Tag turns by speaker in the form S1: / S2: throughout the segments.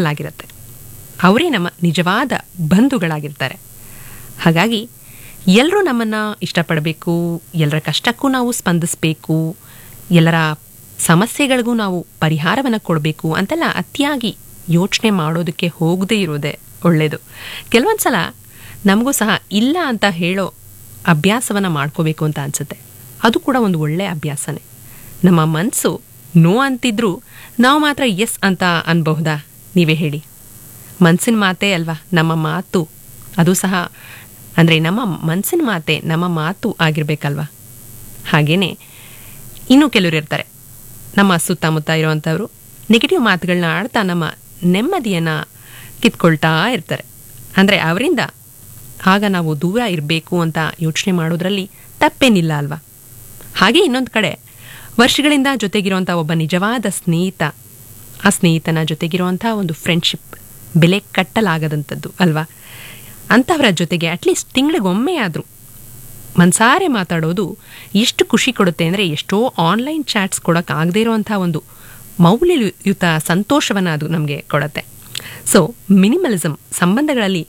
S1: ಕಟ್ಟಲಾಗಿರುತ್ತೆ ಅವರೇ ನಮ್ಮ ನಿಜವಾದ ಬಂಧುಗಳಾಗಿರ್ತಾರೆ ಹಾಗಾಗಿ ಎಲ್ಲರೂ ನಮ್ಮನ್ನು ಇಷ್ಟಪಡಬೇಕು ಎಲ್ಲರ ಕಷ್ಟಕ್ಕೂ ನಾವು ಸ್ಪಂದಿಸಬೇಕು ಎಲ್ಲರ ಸಮಸ್ಯೆಗಳಿಗೂ ನಾವು ಪರಿಹಾರವನ್ನು ಕೊಡಬೇಕು ಅಂತೆಲ್ಲ ಅತಿಯಾಗಿ ಯೋಚನೆ ಮಾಡೋದಕ್ಕೆ ಹೋಗದೇ ಇರೋದೇ ಒಳ್ಳೆಯದು ಕೆಲವೊಂದು ಸಲ ನಮಗೂ ಸಹ ಇಲ್ಲ ಅಂತ ಹೇಳೋ ಅಭ್ಯಾಸವನ್ನು ಮಾಡ್ಕೋಬೇಕು ಅಂತ ಅನಿಸುತ್ತೆ ಅದು ಕೂಡ ಒಂದು ಒಳ್ಳೆಯ ಅಭ್ಯಾಸನೇ ನಮ್ಮ ಮನಸ್ಸು ನೋ ಅಂತಿದ್ರೂ ನಾವು ಮಾತ್ರ ಎಸ್ ಅಂತ ಅನ್ಬಹುದಾ ನೀವೇ ಹೇಳಿ ಮನಸ್ಸಿನ ಮಾತೇ ಅಲ್ವಾ ನಮ್ಮ ಮಾತು ಅದು ಸಹ ಅಂದರೆ ನಮ್ಮ ಮನಸ್ಸಿನ ಮಾತೆ ನಮ್ಮ ಮಾತು ಆಗಿರಬೇಕಲ್ವಾ ಹಾಗೆಯೇ ಇನ್ನೂ ಕೆಲವರು ಇರ್ತಾರೆ ನಮ್ಮ ಸುತ್ತಮುತ್ತ ಇರುವಂಥವ್ರು ನೆಗೆಟಿವ್ ಮಾತುಗಳನ್ನ ಆಡ್ತಾ ನಮ್ಮ ನೆಮ್ಮದಿಯನ್ನು ಕಿತ್ಕೊಳ್ತಾ ಇರ್ತಾರೆ ಅಂದರೆ ಅವರಿಂದ ಆಗ ನಾವು ದೂರ ಇರಬೇಕು ಅಂತ ಯೋಚನೆ ಮಾಡೋದ್ರಲ್ಲಿ ತಪ್ಪೇನಿಲ್ಲ ಅಲ್ವಾ ಹಾಗೆ ಇನ್ನೊಂದು ಕಡೆ ವರ್ಷಗಳಿಂದ ಜೊತೆಗಿರುವಂಥ ಒಬ್ಬ ನಿಜವಾದ ಸ್ನೇಹಿತ ಆ ಸ್ನೇಹಿತನ ಜೊತೆಗಿರುವಂಥ ಒಂದು ಫ್ರೆಂಡ್ಶಿಪ್ ಬೆಲೆ ಕಟ್ಟಲಾಗದಂಥದ್ದು ಅಲ್ವಾ ಅಂಥವರ ಜೊತೆಗೆ ಅಟ್ಲೀಸ್ಟ್ ತಿಂಗಳಿಗೊಮ್ಮೆ ಆದರೂ ಮನ್ಸಾರೆ ಮಾತಾಡೋದು ಎಷ್ಟು ಖುಷಿ ಕೊಡುತ್ತೆ ಅಂದರೆ ಎಷ್ಟೋ ಆನ್ಲೈನ್ ಚಾಟ್ಸ್ ಕೊಡೋಕ್ಕಾಗದೇ ಇರೋವಂಥ ಒಂದು ಮೌಲ್ಯಯುತ ಸಂತೋಷವನ್ನು ಅದು ನಮಗೆ ಕೊಡುತ್ತೆ ಸೊ ಮಿನಿಮಲಿಸಮ್ ಸಂಬಂಧಗಳಲ್ಲಿ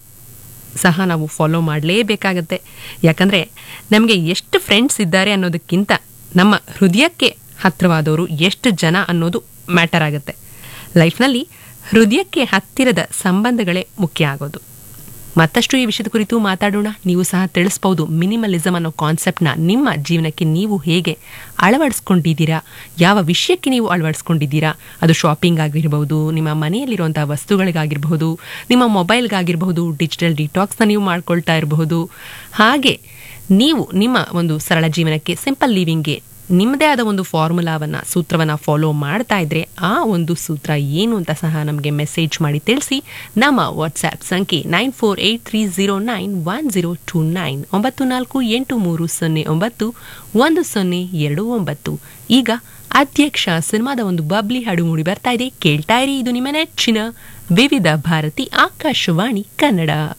S1: ಸಹ ನಾವು ಫಾಲೋ ಮಾಡಲೇಬೇಕಾಗತ್ತೆ ಯಾಕಂದರೆ ನಮಗೆ ಎಷ್ಟು ಫ್ರೆಂಡ್ಸ್ ಇದ್ದಾರೆ ಅನ್ನೋದಕ್ಕಿಂತ ನಮ್ಮ ಹೃದಯಕ್ಕೆ ಹತ್ತಿರವಾದವರು ಎಷ್ಟು ಜನ ಅನ್ನೋದು ಮ್ಯಾಟರ್ ಆಗುತ್ತೆ ಲೈಫ್ನಲ್ಲಿ ಹೃದಯಕ್ಕೆ ಹತ್ತಿರದ ಸಂಬಂಧಗಳೇ ಮುಖ್ಯ ಆಗೋದು ಮತ್ತಷ್ಟು ಈ ವಿಷಯದ ಕುರಿತು ಮಾತಾಡೋಣ ನೀವು ಸಹ ತಿಳಿಸ್ಬೋದು ಮಿನಿಮಲಿಸಮ್ ಅನ್ನೋ ಕಾನ್ಸೆಪ್ಟ್ನ ನಿಮ್ಮ ಜೀವನಕ್ಕೆ ನೀವು ಹೇಗೆ ಅಳವಡಿಸ್ಕೊಂಡಿದ್ದೀರಾ ಯಾವ ವಿಷಯಕ್ಕೆ ನೀವು ಅಳವಡಿಸ್ಕೊಂಡಿದ್ದೀರಾ ಅದು ಶಾಪಿಂಗ್ ಆಗಿರಬಹುದು ನಿಮ್ಮ ಮನೆಯಲ್ಲಿರುವಂಥ ವಸ್ತುಗಳಿಗಾಗಿರಬಹುದು ನಿಮ್ಮ ಮೊಬೈಲ್ಗಾಗಿರಬಹುದು ಡಿಜಿಟಲ್ ಡಿಟಾಕ್ಸ್ನ ನೀವು ಮಾಡ್ಕೊಳ್ತಾ ಇರಬಹುದು ಹಾಗೆ ನೀವು ನಿಮ್ಮ ಒಂದು ಸರಳ ಜೀವನಕ್ಕೆ ಸಿಂಪಲ್ ಲಿವಿಂಗ್ಗೆ ನಿಮ್ಮದೇ ಆದ ಒಂದು ಫಾರ್ಮುಲಾವನ್ನು ಸೂತ್ರವನ್ನು ಫಾಲೋ ಮಾಡ್ತಾ ಇದ್ರೆ ಆ ಒಂದು ಸೂತ್ರ ಏನು ಅಂತ ಸಹ ನಮಗೆ ಮೆಸೇಜ್ ಮಾಡಿ ತಿಳಿಸಿ ನಮ್ಮ ವಾಟ್ಸ್ಆ್ಯಪ್ ಸಂಖ್ಯೆ nine four eight three zero nine one zero two nine ಒಂಬತ್ತು ನಾಲ್ಕು ಎಂಟು ಮೂರು ಸೊನ್ನೆ ಒಂಬತ್ತು ಒಂದು ಸೊನ್ನೆ ಎರಡು ಒಂಬತ್ತು ಈಗ ಅಧ್ಯಕ್ಷ ಸಿನಿಮಾದ ಒಂದು ಬಬ್ಲಿ ಹಾಡು ಮೂಡಿ ಬರ್ತಾ ಇದೆ ಕೇಳ್ತಾ ಇರಿ ಇದು ನಿಮ್ಮ ನೆಚ್ಚಿನ ವಿವಿಧ ಭಾರತಿ ಆಕಾಶವಾಣಿ ಕನ್ನಡ